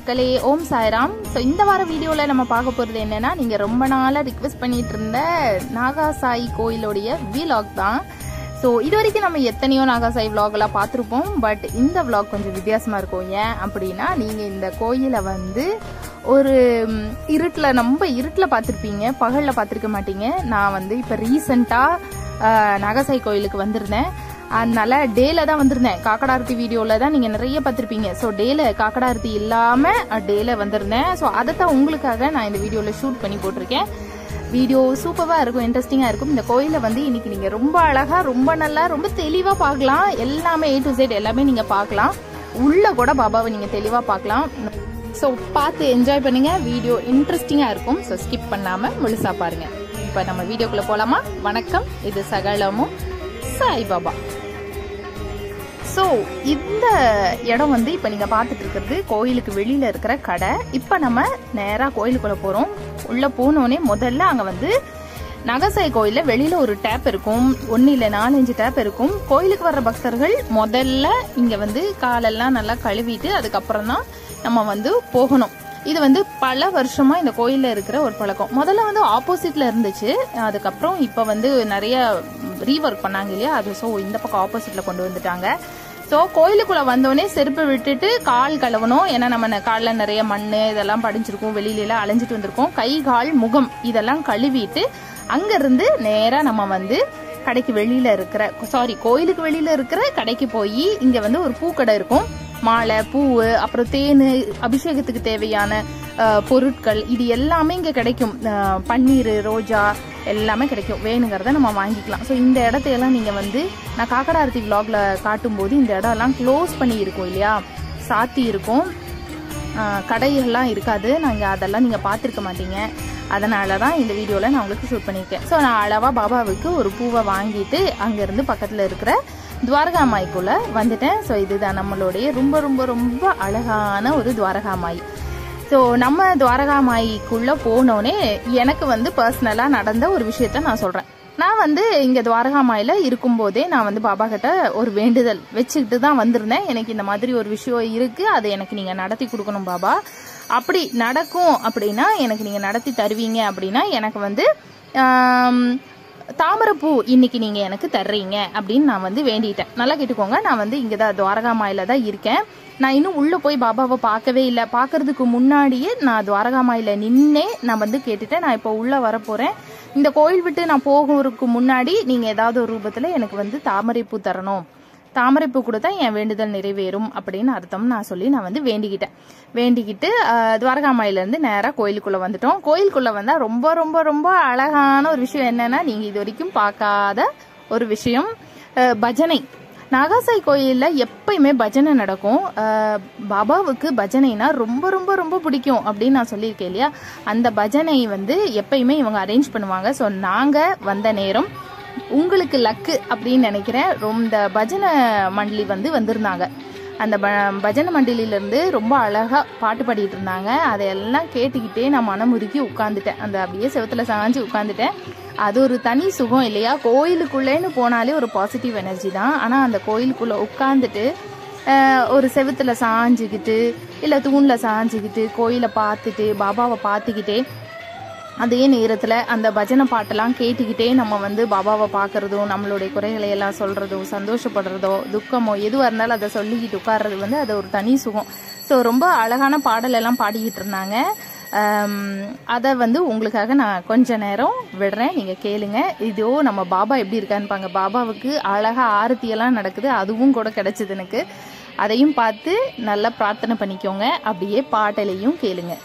மக்களே ஓம் சாய்ராம் ஸோ இந்த வார வீடியோவில் நம்ம பார்க்க போகிறது என்னன்னா நீங்கள் ரொம்ப நாளாக ரிக்வெஸ்ட் பண்ணிட்டு இருந்த நாகா சாய் கோயிலுடைய விலாக் தான் ஸோ இது வரைக்கும் நம்ம எத்தனையோ நாகா சாய் விலாகெல்லாம் பார்த்துருப்போம் பட் இந்த விலாக் கொஞ்சம் வித்தியாசமாக இருக்கும் ஏன் அப்படின்னா நீங்கள் இந்த கோயிலை வந்து ஒரு ம், இருட்டுல ரொம்ப இருட்டில் பார்த்துருப்பீங்க பகலில் பார்த்துருக்க மாட்டீங்க நான் வந்து இப்போ ரீசெண்டாக நாகசாய் கோயிலுக்கு வந்திருந்தேன் அதனால டேல தான் வந்திருந்தேன் காக்கடாரத்தி வீடியோவில் தான் நீங்கள் நிறைய பார்த்துருப்பீங்க ஸோ டேல காக்கடாரத்தி இல்லாமல் டேல வந்திருந்தேன் ஸோ அதை தான் உங்களுக்காக நான் இந்த வீடியோவில் ஷூட் பண்ணி போட்டிருக்கேன் வீடியோ சூப்பராக இருக்கும் இன்ட்ரெஸ்டிங்காக இருக்கும் இந்த கோயிலை வந்து இன்னைக்கு நீங்கள் ரொம்ப அழகாக ரொம்ப நல்லா ரொம்ப தெளிவாக பார்க்கலாம் எல்லாமே ஏ டு செட் எல்லாமே நீங்கள் பார்க்கலாம் உள்ள கூட பாபாவை நீங்கள் தெளிவாக பார்க்கலாம் ஸோ பார்த்து என்ஜாய் பண்ணுங்க வீடியோ இன்ட்ரெஸ்டிங்காக இருக்கும் ஸோ ஸ்கிப் பண்ணாமல் முழுசா பாருங்க இப்போ நம்ம வீடியோக்குள்ளே போகலாமா வணக்கம் இது சகலமும் சாய்பாபா ஸோ இந்த இடம் வந்து இப்போ நீங்கள் பார்த்துட்டு இருக்கிறது கோயிலுக்கு வெளியில் இருக்கிற கடை இப்போ நம்ம நேராக கோயிலுக்குள்ளே போகிறோம் உள்ளே போனோடனே முதல்ல அங்கே வந்து நகசாய் கோயிலில் வெளியில் ஒரு டேப் இருக்கும் ஒன்று இல்லை நாலஞ்சு டேப் இருக்கும் கோயிலுக்கு வர்ற பக்தர்கள் முதல்ல இங்கே வந்து காலெல்லாம் நல்லா கழுவிட்டு அதுக்கப்புறம் தான் நம்ம வந்து போகணும் இது வந்து பல வருஷமா இந்த கோயில்ல இருக்கிற ஒரு பழக்கம் முதல்ல வந்து ஆப்போசிட்ல இருந்துச்சு அதுக்கப்புறம் இப்ப வந்து நிறைய ரீஒர்க் பண்ணாங்க இல்லையா அது ஸோ இந்த பக்கம் ஆப்போசிட்ல கொண்டு வந்துட்டாங்க ஸோ கோயிலுக்குள்ள வந்தோடனே செருப்பு விட்டுட்டு கால் கழுவணும் ஏன்னா நம்ம காலில் நிறைய மண் இதெல்லாம் படிஞ்சிருக்கும் வெளியில எல்லாம் அலைஞ்சிட்டு வந்திருக்கோம் கை கால் முகம் இதெல்லாம் கழுவிட்டு அங்கிருந்து நேரா நம்ம வந்து கடைக்கு வெளியில இருக்கிற சாரி கோயிலுக்கு வெளியில இருக்கிற கடைக்கு போய் இங்க வந்து ஒரு பூக்கடை இருக்கும் மாலை பூவு அப்புறம் தேன் அபிஷேகத்துக்கு தேவையான அஹ், பொருட்கள் இது எல்லாமே இங்க கிடைக்கும் அஹ், பன்னீர் ரோஜா எல்லாமே கிடைக்கும் வேணுங்கிறத நம்ம வாங்கிக்கலாம் ஸோ இந்த இடத்தையெல்லாம் நீங்க வந்து நான் காக்கடாரத்தி vlogல காட்டும்போது இந்த இடம் எல்லாம் க்ளோஸ் பண்ணி இருக்கும் இல்லையா சாத்தி இருக்கும் ஆஹ் கடைகள்லாம் இருக்காது நாங்கள் அதெல்லாம் நீங்கள் பார்த்துருக்க மாட்டீங்க அதனால தான் இந்த வீடியோவில் நான் உங்களுக்கு ஷூட் பண்ணியிருக்கேன் ஸோ நான் அளவாக பாபாவுக்கு ஒரு பூவை வாங்கிட்டு அங்கேருந்து பக்கத்தில் இருக்கிற துவாரகாமாய்க்குள்ள வந்துட்டேன் ஸோ இதுதான் நம்மளுடைய ரொம்ப ரொம்ப ரொம்ப அழகான ஒரு துவாரகாமாய் ஸோ நம்ம துவாரகாமாய்க்குள்ள போனோடனே எனக்கு வந்து பர்சனலாக நடந்த ஒரு விஷயத்த நான் சொல்கிறேன் நான் வந்து இங்கே துவாரகாமாயில இருக்கும்போதே நான் வந்து பாபா கிட்ட ஒரு வேண்டுதல் வச்சுக்கிட்டு தான் வந்திருந்தேன் எனக்கு இந்த மாதிரி ஒரு விஷயம் இருக்கு அதை எனக்கு நீங்கள் நடத்தி கொடுக்கணும் பாபா அப்படி நடக்கும் அப்படின்னா எனக்கு நீங்கள் நடத்தி தருவீங்க அப்படின்னா எனக்கு வந்து ஆம், தாமரைப்பூ இன்னைக்கு நீங்க எனக்கு தர்றீங்க அப்படின்னு நான் வந்து வேண்டிட்டேன் நல்லா கேட்டுக்கோங்க நான் வந்து இங்க தான் துவாரகாமாயில தான் இருக்கேன் நான் இன்னும் உள்ள போய் பாபாவை பார்க்கவே இல்லை பார்க்கறதுக்கு முன்னாடியே நான் துவாரகாமாயில நின்னே நான் வந்து கேட்டுட்டேன் நான் இப்போ உள்ள வரப்போறேன் இந்த கோயில் விட்டு நான் போகிறதுக்கு முன்னாடி நீங்க ஏதாவது ஒரு ரூபத்துல எனக்கு வந்து தாமரைப்பூ தரணும் தாமரைப்பூ கொடுத்தா என் வேண்டுதல் நிறைவேறும் அப்படின்னு அர்த்தம் நான் சொல்லி நான் வந்து வேண்டிக்கிட்டேன் வேண்டிக்கிட்டு அஹ், துவாரகாமாயிலேருந்து நேராக கோயிலுக்குள்ளே வந்துட்டோம் கோயிலுக்குள்ளே வந்தால் ரொம்ப ரொம்ப ரொம்ப அழகான ஒரு விஷயம் என்னன்னா நீங்கள் இது வரைக்கும் பார்க்காத ஒரு விஷயம் அஹ், பஜனை நாகாசாய் கோயிலில் எப்பயுமே பஜனை நடக்கும் அஹ், பாபாவுக்கு பஜனைனா ரொம்ப ரொம்ப ரொம்ப பிடிக்கும் அப்படின்னு நான் சொல்லியிருக்கேன் இல்லையா அந்த பஜனை வந்து எப்பயுமே இவங்க அரேஞ்ச் பண்ணுவாங்க ஸோ நாங்கள் வந்த நேரம் உங்களுக்கு லக்கு அப்படின்னு நினைக்கிறேன் ரொம்ப இந்த பஜனை மண்டலி வந்து வந்திருந்தாங்க அந்த ப பஜனை மண்டலியிலேருந்து ரொம்ப அழகாக பாட்டு பாடிட்டு இருந்தாங்க அதையெல்லாம் கேட்டுக்கிட்டே நான் மனமுருகி உட்காந்துட்டேன் அந்த அப்படியே செவத்துல சாஞ்சு உட்காந்துட்டேன் அது ஒரு தனி சுகம் இல்லையா கோயிலுக்குள்ளேன்னு போனாலே ஒரு பாசிட்டிவ் எனர்ஜி தான் ஆனால் அந்த கோயிலுக்குள்ளே உட்காந்துட்டு அஹ், ஒரு செவுத்துல சாஞ்சுக்கிட்டு இல்லை தூணில் சாஞ்சுக்கிட்டு கோயிலை பார்த்துட்டு பாபாவை பார்த்துக்கிட்டே அதே நேரத்தில் அந்த பஜனை பாட்டெல்லாம் கேட்டுக்கிட்டே நம்ம வந்து பாபாவை பார்க்கறதும் நம்மளுடைய குறைகளை எல்லாம் சொல்கிறதும் சந்தோஷப்படுறதோ துக்கமோ எதுவாக இருந்தாலும் அதை சொல்லிக்கிட்டு உட்கார்றது வந்து அது ஒரு தனி சுகம் ஸோ ரொம்ப அழகான பாடல் எல்லாம் பாடிக்கிட்டு இருந்தாங்க ஆம், அதை வந்து உங்களுக்காக நான் கொஞ்ச நேரம் விடுறேன் நீங்கள் கேளுங்க இதோ நம்ம பாபா எப்படி இருக்கான்னு பாங்க பாபாவுக்கு அழகா ஆரத்தியெல்லாம் நடக்குது அதுவும் கூட கிடைச்சது எனக்கு அதையும் பார்த்து நல்லா பிரார்த்தனை பண்ணிக்கோங்க அப்படியே பாட்டலையும் கேளுங்க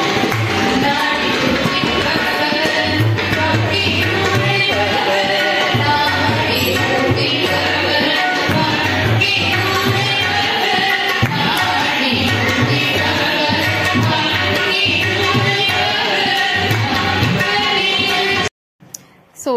Thank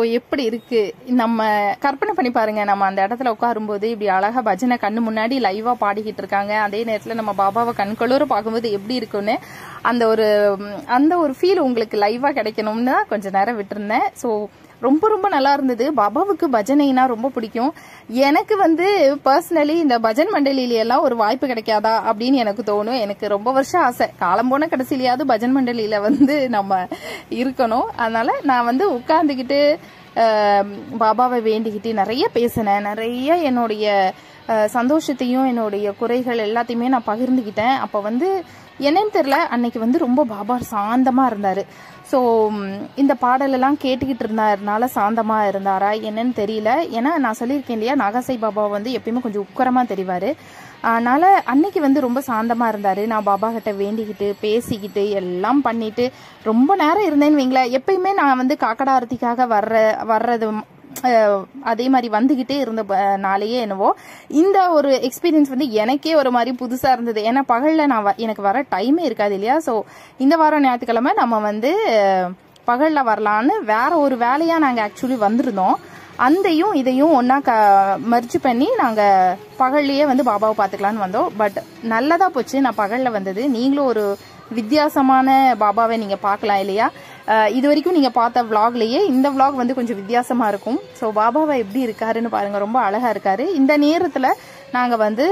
எப்படி இருக்கு நம்ம கற்பனை பண்ணி பாருங்க நம்ம அந்த இடத்துல உட்காரும்போது இப்படி அழகா பஜனை கண்ணு முன்னாடி லைவா பாடிக்கிட்டு இருக்காங்க அதே நேரத்துல நம்ம பாபாவை கண்களூர பார்க்கும்போது எப்படி இருக்கும்னு அந்த ஒரு ம், அந்த ஒரு ஃபீல் உங்களுக்கு லைவா கிடைக்கணும்னு தான் கொஞ்ச நேரம் விட்டுருந்தேன் ஸோ ரொம்ப ரொம்ப நல்லா இருந்தது பாபாவுக்கு பஜனைனா ரொம்ப பிடிக்கும் எனக்கு வந்து பர்சனலி இந்த பஜன் மண்டலியில எல்லாம் ஒரு வாய்ப்பு கிடைக்காதா அப்படின்னு எனக்கு தோணும் எனக்கு ரொம்ப வருஷம் ஆசை காலம் போன கடைசியிலயாவது பஜன் மண்டலியில வந்து நம்ம இருக்கணும் அதனால நான் வந்து உட்கார்ந்துக்கிட்டு ஆஹ், பாபாவை வேண்டிக்கிட்டு நிறைய பேசினேன் நிறைய என்னுடைய ஆஹ், சந்தோஷத்தையும் என்னுடைய குறைகள் எல்லாத்தையுமே நான் பகிர்ந்துக்கிட்டேன் அப்போ வந்து என்னன்னு தெரியல அன்னைக்கு வந்து ரொம்ப பாபா சாந்தமா இருந்தாரு ஸோ இந்த பாடலெல்லாம் கேட்டுக்கிட்டு இருந்ததுனால சாந்தமா இருந்தாரா என்னன்னு தெரியல ஏன்னா நான் சொல்லியிருக்கேன் இல்லையா நாகாசை பாபா வந்து எப்பயுமே கொஞ்சம் உக்கரமா தெரிவாரு அதனால அன்னைக்கு வந்து ரொம்ப சாந்தமா இருந்தாரு நான் பாபா கிட்ட வேண்டிக்கிட்டு பேசிக்கிட்டு எல்லாம் பண்ணிட்டு ரொம்ப நேரம் இருந்தேன்னு வைங்களேன் எப்பயுமே நான் வந்து காக்கடா ஆரத்திக்காக வர்ற வர்றது அஹ், அதே மாதிரி வந்துகிட்டே இருந்த ப- நாளையே என்னவோ இந்த ஒரு எக்ஸ்பீரியன்ஸ் வந்து எனக்கே ஒரு மாதிரி புதுசா இருந்தது ஏன்னா பகல்ல நான் வ- எனக்கு வர டைமே இருக்காது இல்லையா ஸோ இந்த வாரம் ஞாயிற்றுக்கிழமை நம்ம வந்து அஹ், பகல்ல வரலான்னு வேற ஒரு வேலையா நாங்க ஆக்சுவலி வந்திருந்தோம் அந்தையும் இதையும் ஒன்னா க மர்ஜ் பண்ணி நாங்க பகல்லையே வந்து பாபாவை பார்த்துக்கலான்னு வந்தோம் பட் நல்லதா போச்சு நான் பகல்ல வந்தது நீங்களும் ஒரு வித்தியாசமான பாபாவை நீங்க பார்க்கலாம் இல்லையா அஹ் இது வரைக்கும் நீங்க பார்த்த vlogலயே இந்த vlog வந்து கொஞ்சம் வித்தியாசமா இருக்கும் ஸோ பாபாவை எப்படி இருக்காருன்னு பாருங்க ரொம்ப அழகா இருக்காரு இந்த நேரத்துல நாங்க வந்து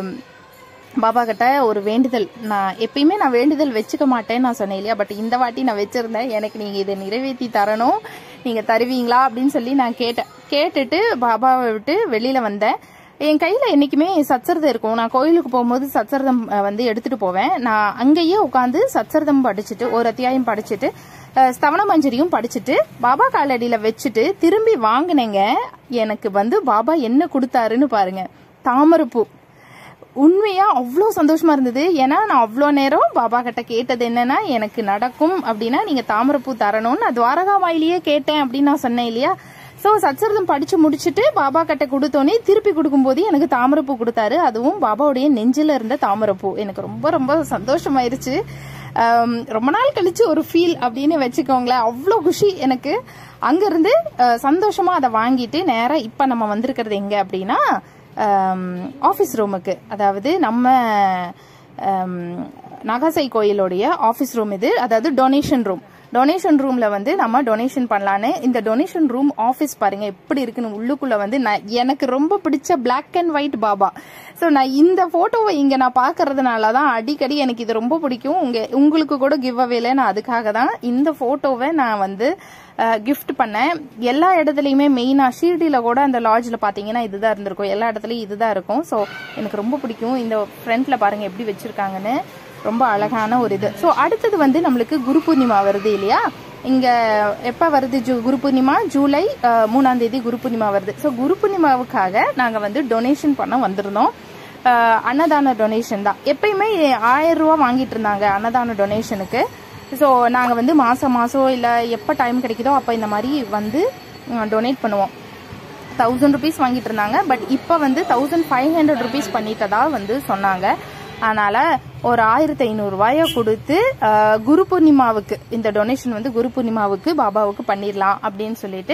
பாபா கிட்ட ஒரு வேண்டுதல் நான் எப்பயுமே நான் வேண்டுதல் வச்சுக்க மாட்டேன்னு நான் சொன்னேன் இல்லையா பட் இந்த வாட்டி நான் வச்சிருந்தேன் எனக்கு நீங்க இதை நிறைவேற்றி தரணும் நீங்க தருவீங்களா அப்படின்னு சொல்லி நான் கேட்டேன் கேட்டுட்டு பாபாவை விட்டு வெளியில வந்தேன் என் கையில என்னைக்குமே சச்சரதம் இருக்கும் நான் கோயிலுக்கு போகும்போது சச்சரதம் அஹ், வந்து எடுத்துட்டு போவேன் நான் அங்கேயே உட்காந்து சச்சரதம் படிச்சுட்டு ஒரு அத்தியாயம் படிச்சுட்டு அஹ், ஸ்தவன மஞ்சரியும் படிச்சுட்டு பாபா காலடியில வச்சுட்டு திரும்பி வாங்கினேங்க எனக்கு வந்து பாபா என்ன கொடுத்தாருன்னு பாருங்க தாமரைப்பூ உண்மையா அவ்வளோ சந்தோஷமா இருந்தது ஏன்னா நான் அவ்வளோ நேரம் பாபா கிட்ட கேட்டது என்னன்னா எனக்கு நடக்கும் அப்படின்னா நீங்க தாமரைப்பூ தரணும்னு நான் துவாரகா வாயிலேயே கேட்டேன் அப்படின்னு நான் சொன்னேன் இல்லையா ஸோ சச்சரதம் படிச்சு முடிச்சுட்டு பாபா கிட்ட கொடுத்தோன்னே திருப்பி கொடுக்கும்போது எனக்கு தாமரைப்பூ கொடுத்தாரு அதுவும் பாபாவுடைய நெஞ்சில இருந்த தாமரைப்பூ எனக்கு ரொம்ப ரொம்ப சந்தோஷமாயிருச்சு ஆம், ரொம்ப நாள் கழிச்சு ஒரு ஃபீல் அப்படின்னு வச்சுக்கோங்களேன் அவ்வளோ குஷி எனக்கு அங்கிருந்து அஹ், சந்தோஷமா அதை வாங்கிட்டு நேரா இப்ப நம்ம வந்திருக்கிறது எங்க அப்படின்னா ஆஃபீஸ் ரூமுக்கு அதாவது நம்ம ஆம், நாகாசை கோயிலுடைய ஆஃபீஸ் ரூம் இது அதாவது டொனேஷன் ரூம் டொனேஷன் ரூம்ல வந்து நம்ம டொனேஷன் பண்ணலான்னு இந்த டொனேஷன் ரூம் ஆஃபீஸ் பாருங்க எப்படி இருக்குன்னு உள்ளுக்குள்ள வந்து நான் எனக்கு ரொம்ப பிடிச்ச black and white Baba so நான் இந்த போட்டோவை இங்க நான் பாக்குறதுனால தான் அடிக்கடி எனக்கு இது ரொம்ப பிடிக்கும் உங்க உங்களுக்கு கூட கிவ் அவேல நான் அதுக்காக தான் இந்த போட்டோவை நான் வந்து கிஃப்ட் பண்ணேன் எல்லா இடத்துலையுமே மெயினா ஷீர்டியில கூட அந்த லாட்ஜ்ல பாத்தீங்கன்னா இதுதான் இருந்திருக்கும் எல்லா இடத்துலயும் இதுதான் இருக்கும் ஸோ எனக்கு ரொம்ப பிடிக்கும் இந்த ஃப்ரண்ட்ல பாருங்க எப்படி வச்சிருக்காங்கன்னு ரொம்ப அழகான ஒரு இது ஸோ அடுத்தது வந்து நம்மளுக்கு குரு பூர்ணிமா வருது இல்லையா இங்க எப்ப வருது ஜூ குரு பூர்ணிமா ஜூலை அஹ், மூணாம் தேதி குரு பூர்ணிமா வருது ஸோ குரு பூர்ணிமாவுக்காக நாங்க வந்து டொனேஷன் பண்ண வந்திருந்தோம் அஹ், அன்னதான டொனேஷன் தான் எப்பயுமே ஆயிரம் ரூபா வாங்கிட்டு இருந்தாங்க அன்னதான டொனேஷனுக்கு ஸோ நாங்கள் வந்து மாதம் மாதம் இல்லை எப்போ டைம் கிடைக்குதோ அப்போ இந்த மாதிரி வந்து டொனேட் பண்ணுவோம் தௌசண்ட் ருபீஸ் வாங்கிட்டு இருந்தாங்க பட் இப்போ வந்து தௌசண்ட் ஃபைவ் ஹண்ட்ரட் ருபீஸ் பண்ணிட்டதா வந்து சொன்னாங்க அதனால ஒரு ஆயிரத்தி ஐநூறு ரூபாய கொடுத்து அஹ், குரு பூர்ணிமாவுக்கு இந்த டொனேஷன் வந்து குரு பூர்ணிமாவுக்கு பாபாவுக்கு பண்ணிடலாம் அப்படின்னு சொல்லிட்டு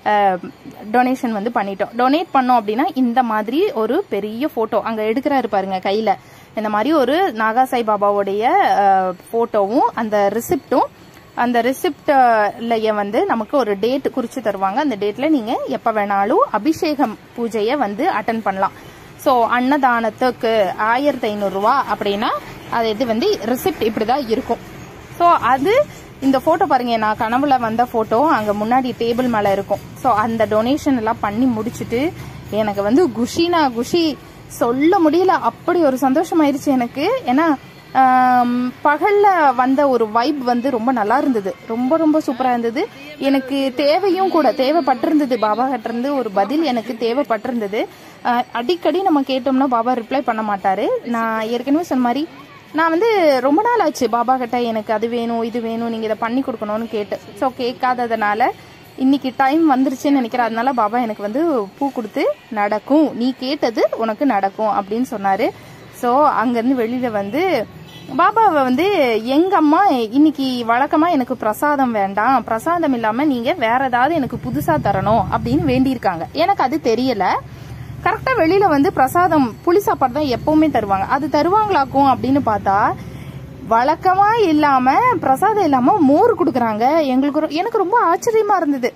டொனேஷன் வந்து பண்ணிட்டோம் டொனேட் பண்ணோம் அப்படின்னா இந்த மாதிரி ஒரு பெரிய போட்டோ அங்க எடுக்கிறாரு பாருங்க கையில இந்த மாதிரி ஒரு நாகாசாய் பாபாவுடைய போட்டோவும் அந்த ரிசிப்டும் அந்த ரிசிப்ட்லயே வந்து நமக்கு ஒரு டேட் குறிச்சு தருவாங்க அந்த டேட்ல நீங்க எப்ப வேணாலும் அபிஷேகம் பூஜையை வந்து அட்டன் பண்ணலாம் ஸோ அன்னதானத்துக்கு ஆயிரத்தி ஐநூறு ரூபா அப்படின்னா அது இது வந்து ரிசிப்ட் இப்படிதான் இருக்கும் ஸோ அது இந்த போட்டோ பாருங்க நான் கனவுல வந்த போட்டோ அங்க முன்னாடி டேபிள் மேல இருக்கும் ஸோ அந்த டொனேஷன் எல்லாம் பண்ணி முடிச்சிட்டு எனக்கு வந்து குஷினா குஷி சொல்ல முடியல அப்படி ஒரு சந்தோஷமாயிருச்சு எனக்கு ஏன்னா ஆம், பகல்ல வந்த ஒரு வைப் வந்து ரொம்ப நல்லா இருந்தது ரொம்ப ரொம்ப சூப்பரா இருந்தது எனக்கு தேவையும் கூட தேவைப்பட்டிருந்தது பாபா கிட்ட இருந்து ஒரு பதில் எனக்கு தேவைப்பட்டிருந்தது அஹ், அடிக்கடி நம்ம கேட்டோம்னா பாபா ரிப்ளை பண்ண மாட்டாரு நான் ஏற்கனவே சொன்ன மாதிரி நான் வந்து ரொம்ப நாள் ஆச்சு பாபா கிட்ட எனக்கு அது வேணும் இது வேணும் நீங்க இதை பண்ணி கொடுக்கணும்னு கேட்டு ஸோ கேட்காததுனால இன்னைக்கு டைம் வந்துருச்சுன்னு நினைக்கிறேன் அதனால பாபா எனக்கு வந்து பூ கொடுத்து நடக்கும் நீ கேட்டது உனக்கு நடக்கும் அப்படின்னு சொன்னாரு ஸோ அங்கேருந்து வெளியில வந்து பாபாவை வந்து எங்க அம்மா இன்னைக்கு வழக்கமா எனக்கு பிரசாதம் வேண்டாம் பிரசாதம் இல்லாம நீங்க வேற ஏதாவது எனக்கு புதுசா தரணும் அப்படின்னு வேண்டியிருக்காங்க எனக்கு அது தெரியல கரெக்டா வெளியில வந்து பிரசாதம் புளி சாப்பாடு தான் எப்பவுமே தருவாங்க அது தருவாங்களாக்கும் அப்படின்னு பார்த்தா வழக்கமா இல்லாம பிரசாதம் இல்லாம மோர் கொடுக்குறாங்க எங்களுக்கு ரொ- எனக்கு ரொம்ப ஆச்சரியமா இருந்தது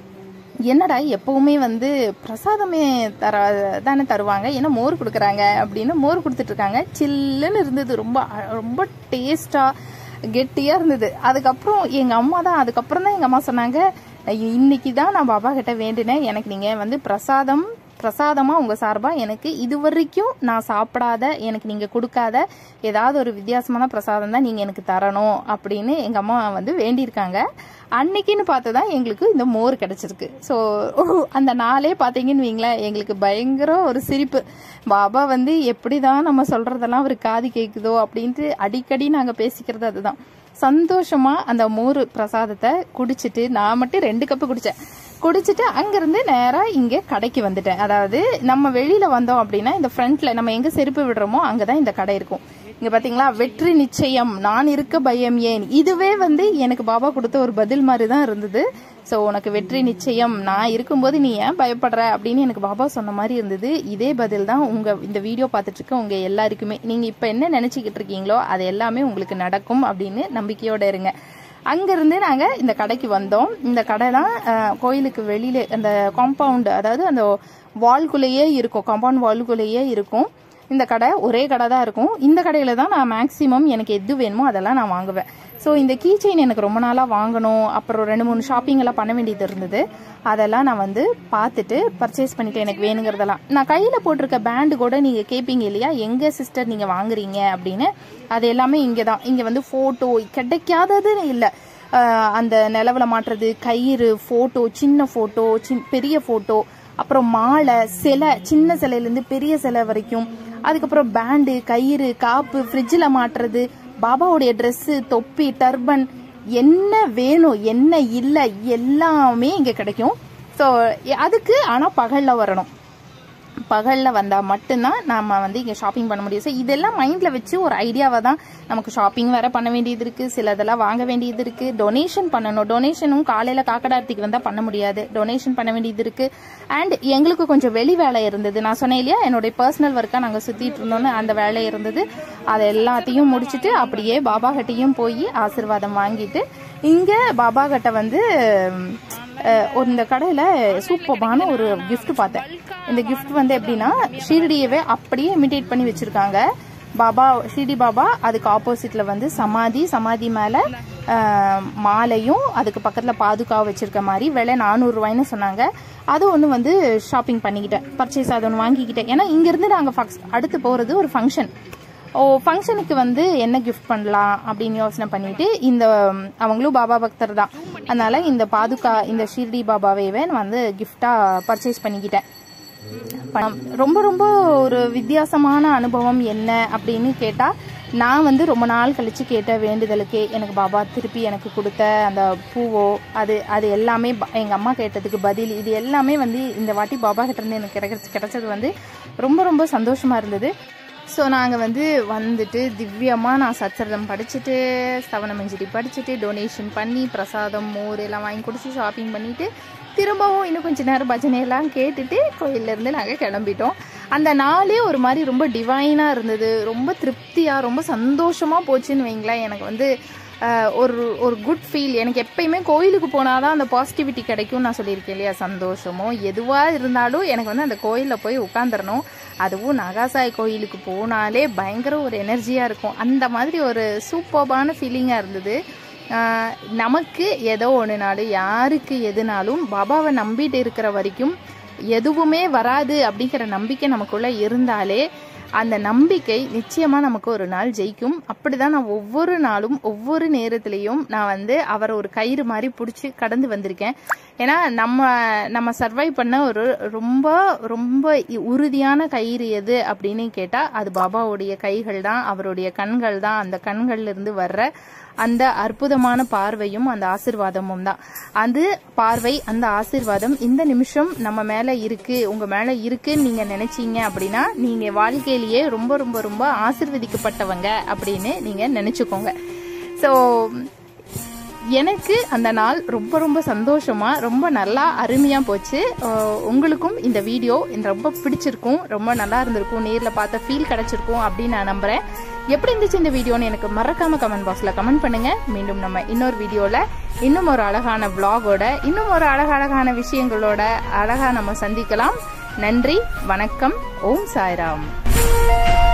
என்னடா எப்பவுமே வந்து பிரசாதமே தர தானே தருவாங்க ஏன்னா மோர் கொடுக்குறாங்க அப்படின்னு மோர் கொடுத்துட்டு இருக்காங்க சில்லுன்னு இருந்தது ரொம்ப அ- ரொம்ப டேஸ்டா கெட்டியா இருந்தது அதுக்கப்புறம் எங்க அம்மா தான் அதுக்கப்புறம் தான் எங்க அம்மா சொன்னாங்க இன்னைக்கு தான் நான் பாபா கிட்ட வேண்டினேன் எனக்கு நீங்க வந்து பிரசாதம் பிரசாதமா உங்க சார்பா எனக்கு இது வரைக்கும் நான் சாப்பிடாத எனக்கு நீங்க கொடுக்காத ஏதாவது ஒரு வித்தியாசமான பிரசாதம் தான் நீங்க எனக்கு தரணும் அப்படின்னு எங்க அம்மா வந்து வேண்டியிருக்காங்க அன்னைக்குன்னு பார்த்து தான் எங்களுக்கு இந்த மோர் கிடைச்சிருக்கு ஸோ அந்த நாளே பார்த்தீங்கன்னு வைங்களேன் எங்களுக்கு பயங்கர ஒரு சிரிப்பு பாபா வந்து எப்படிதான் நம்ம சொல்றதெல்லாம் அவர் காது கேட்குதோ அப்படின்ட்டு அடிக்கடி நாங்கள் பேசிக்கிறது அதுதான் சந்தோஷமா அந்த மோர் பிரசாதத்தை குடிச்சிட்டு நான் மட்டும் ரெண்டு கப்பு குடிச்சேன் குடிச்சிட்டு அங்கிருந்து நேரா இங்க கடைக்கு வந்துட்டேன் அதாவது நம்ம வெளியில வந்தோம் அப்படின்னா இந்த ஃப்ரண்ட்ல நம்ம எங்க செருப்பு விடுறோமோ அங்கதான் இந்த கடை இருக்கும் இங்க பாத்தீங்களா வெற்றி நிச்சயம் நான் இருக்க பயம் ஏன் இதுவே வந்து எனக்கு பாபா கொடுத்த ஒரு பதில் மாதிரி தான் இருந்தது சோ உனக்கு வெற்றி நிச்சயம் நான் இருக்கும்போது நீ ஏன் பயப்படுற அப்படின்னு எனக்கு பாபா சொன்ன மாதிரி இருந்தது இதே பதில் தான் உங்க இந்த வீடியோ பார்த்துட்டு இருக்க உங்க எல்லாருக்குமே நீங்க இப்ப என்ன நினைச்சுக்கிட்டு இருக்கீங்களோ அது எல்லாமே உங்களுக்கு நடக்கும் அப்படின்னு நம்பிக்கையோட இருங்க அங்கிருந்து நாங்க இந்த கடைக்கு வந்தோம் இந்த கடை தான் அஹ், கோயிலுக்கு வெளியில அந்த காம்பவுண்ட் அதாவது அந்த வால்குள்ளேயே இருக்கும் காம்பவுண்ட் வால்குள்ளேயே இருக்கும் இந்த கடை ஒரே கடை தான் இருக்கும் இந்த கடையில தான் நான் மேக்ஸிமம் எனக்கு எது வேணுமோ அதெல்லாம் நான் வாங்குவேன் ஸோ இந்த கீ செயின் எனக்கு ரொம்ப நாளாக வாங்கணும் அப்புறம் ரெண்டு மூணு ஷாப்பிங் எல்லாம் பண்ண வேண்டியது இருந்தது அதெல்லாம் நான் வந்து பார்த்துட்டு பர்ச்சேஸ் பண்ணிட்டு எனக்கு வேணுங்கிறதெல்லாம் நான் கையில் போட்டிருக்க பேண்டு கூட நீங்கள் கேட்பீங்க இல்லையா எங்கே சிஸ்டர் நீங்கள் வாங்குறீங்க அப்படின்னு அது எல்லாமே இங்கே தான் இங்கே வந்து ஃபோட்டோ கிடைக்காதது இல்லை ஆஹ் அந்த நிலவுல மாட்டுறது கயிறு ஃபோட்டோ சின்ன ஃபோட்டோ சின் பெரிய ஃபோட்டோ அப்புறம் மாலை சிலை சின்ன சிலையிலேருந்து பெரிய சிலை வரைக்கும் அதுக்கப்புறம் பேண்டு கயிறு காப்பு ஃப்ரிட்ஜில் மாட்டுறது பாபாவுடைய ட்ரெஸ்ஸு தொப்பி டர்பன் என்ன வேணும் என்ன இல்லை எல்லாமே இங்கே கிடைக்கும் ஸோ அதுக்கு ஆனால் பகலில் வரணும் பகலில் வந்தால் மட்டும்தான் நம்ம வந்து இங்கே ஷாப்பிங் பண்ண முடியும் ஸோ இதெல்லாம் மைண்டில் வச்சு ஒரு ஐடியாவை தான் நமக்கு ஷாப்பிங் வேற பண்ண வேண்டியது இருக்குது சிலதெல்லாம் வாங்க வேண்டியது இருக்குது டொனேஷன் பண்ணணும் டொனேஷனும் காலையில் காக்கடார்த்திக்கு வந்தால் பண்ண முடியாது டொனேஷன் பண்ண வேண்டியது இருக்குது அண்ட் எங்களுக்கு கொஞ்சம் வெளி வேலை இருந்தது நான் சொன்னேன் இல்லையா என்னுடைய பர்சனல் ஒர்க்காக நாங்கள் சுற்றிட்டு இருந்தோன்னு அந்த வேலை இருந்தது அதை எல்லாத்தையும் முடிச்சுட்டு அப்படியே பாபா கிட்டையும் போய் ஆசீர்வாதம் வாங்கிட்டு இங்கே பாபா கிட்ட வந்து அஹ், ஒரு இந்த கடையில் சூப்பர்பான ஒரு gift பார்த்தேன் இந்த gift வந்து எப்படின்னா ஷீரடியவே அப்படியே இமிடேட் பண்ணி வச்சிருக்காங்க பாபா ஷீரடி பாபா அதுக்கு ஆப்போசிட்ல வந்து சமாதி சமாதி மேல அஹ், மாலையும் அதுக்கு பக்கத்துல பாதுகா வச்சிருக்க மாதிரி விலை நானூறு ரூபாய்னு சொன்னாங்க அது ஒன்று வந்து ஷாப்பிங் பண்ணிக்கிட்டேன் பர்ச்சேஸ் அது ஒன்று வாங்கிக்கிட்டேன் ஏன்னா இங்கிருந்து நாங்கள் அடுத்து போகிறது ஒரு ஃபங்க்ஷன் ஓ ஃபங்க்ஷனுக்கு வந்து என்ன கிஃப்ட் பண்ணலாம் அப்படின்னு யோசனை பண்ணிட்டு இந்த ம், அவங்களும் பாபா பக்தர் தான் அதனால இந்த பாதுகா இந்த ஷீர்டி பாபாவைவே நான் வந்து கிஃப்டா பர்ச்சேஸ் பண்ணிக்கிட்டேன் ப- ரொம்ப ரொம்ப ஒரு வித்தியாசமான அனுபவம் என்ன அப்படின்னு கேட்டா நான் வந்து ரொம்ப நாள் கழிச்சு கேட்ட வேண்டுதலுக்கே எனக்கு பாபா திருப்பி எனக்கு கொடுத்த அந்த பூவோ அது அது எல்லாமே ப- எங்க அம்மா கேட்டதுக்கு பதில் இது எல்லாமே வந்து இந்த வாட்டி பாபா கிட்ட இருந்து எனக்கு கிடைச்ச கிடைச்சது வந்து ரொம்ப ரொம்ப சந்தோஷமா இருந்தது ஸோ நாங்கள் வந்து வந்துட்டு திவ்யமாக நான் சச்சரிதம் படிச்சுட்டு ஸ்தவனமஞ்சரி படிச்சுட்டு டொனேஷன் பண்ணி பிரசாதம் மோர் எல்லாம் வாங்கி குடிச்சு ஷாப்பிங் பண்ணிட்டு திரும்பவும் இன்னும் கொஞ்ச நேரம் பஜனை எல்லாம் கேட்டுட்டு கோயிலேருந்து நாங்கள் கிளம்பிட்டோம் அந்த நாளே ஒரு மாதிரி ரொம்ப டிவைனாக இருந்தது ரொம்ப திருப்தியாக ரொம்ப சந்தோஷமாக போச்சுன்னு வைங்களேன் எனக்கு வந்து ஆஹ், ஒரு ஒரு குட் ஃபீல் எனக்கு எப்பயுமே கோயிலுக்கு போனாதான் அந்த பாசிட்டிவிட்டி கிடைக்கும் நான் சொல்லியிருக்கேன் இல்லையா சந்தோஷமோ எதுவாக இருந்தாலும் எனக்கு வந்து அந்த கோயிலில் போய் உட்காந்துடணும் அதுவும் நகாசாய் கோயிலுக்கு போனாலே பயங்கர ஒரு எனர்ஜியாக இருக்கும் அந்த மாதிரி ஒரு சூப்பர்பான ஃபீலிங்காக இருந்தது ஆஹ் நமக்கு ஏதோ ஒன்றுனாலும் யாருக்கு எதுனாலும் பாபாவை நம்பிட்டு இருக்கிற வரைக்கும் எதுவுமே வராது அப்படிங்கிற நம்பிக்கை நமக்குள்ள இருந்தாலே அந்த நம்பிக்கை நிச்சயமா நமக்கு ஒரு நாள் ஜெயிக்கும் அப்படிதான் நான் ஒவ்வொரு நாளும் ஒவ்வொரு நேரத்திலையும் நான் வந்து அவரை ஒரு கயிறு மாதிரி பிடிச்சி கடந்து வந்திருக்கேன் ஏன்னா நம்ம நம்ம சர்வைவ் பண்ண ஒரு ரொம்ப ரொம்ப இ- உறுதியான கயிறு எது அப்படின்னு கேட்டா அது பாபாவுடைய கைகள் தான் அவருடைய கண்கள் தான் அந்த கண்கள்ல இருந்து வர்ற அந்த அற்புதமான பார்வையும் அந்த ஆசிர்வாதமும் தான் அது பார்வை அந்த ஆசிர்வாதம் இந்த நிமிஷம் நம்ம மேல இருக்கு உங்க மேல இருக்குன்னு நீங்க நினைச்சீங்க அப்படின்னா நீங்க வாழ்க்கையில உண்மையிலேயே ரொம்ப ரொம்ப ரொம்ப ஆசிர்வதிக்கப்பட்டவங்க அப்படின்னு நீங்கள் நினச்சிக்கோங்க ஸோ எனக்கு அந்த நாள் ரொம்ப ரொம்ப சந்தோஷமா ரொம்ப நல்லா அருமையாக போச்சு அஹ் உங்களுக்கும் இந்த வீடியோ எனக்கு ரொம்ப பிடிச்சிருக்கும் ரொம்ப நல்லா இருந்திருக்கும் நேரில் பார்த்த ஃபீல் கிடைச்சிருக்கும் அப்படின்னு நான் நம்புறேன் எப்படி இருந்துச்சு இந்த வீடியோன்னு எனக்கு மறக்காம கமெண்ட் பாக்ஸில் கமெண்ட் பண்ணுங்க மீண்டும் நம்ம இன்னொரு வீடியோவில் இன்னும் ஒரு அழகான vlog-ஓட இன்னும் ஒரு அழகழகான விஷயங்களோட அழகா நம்ம சந்திக்கலாம் நன்றி வணக்கம் ஓம் சாய்ராம்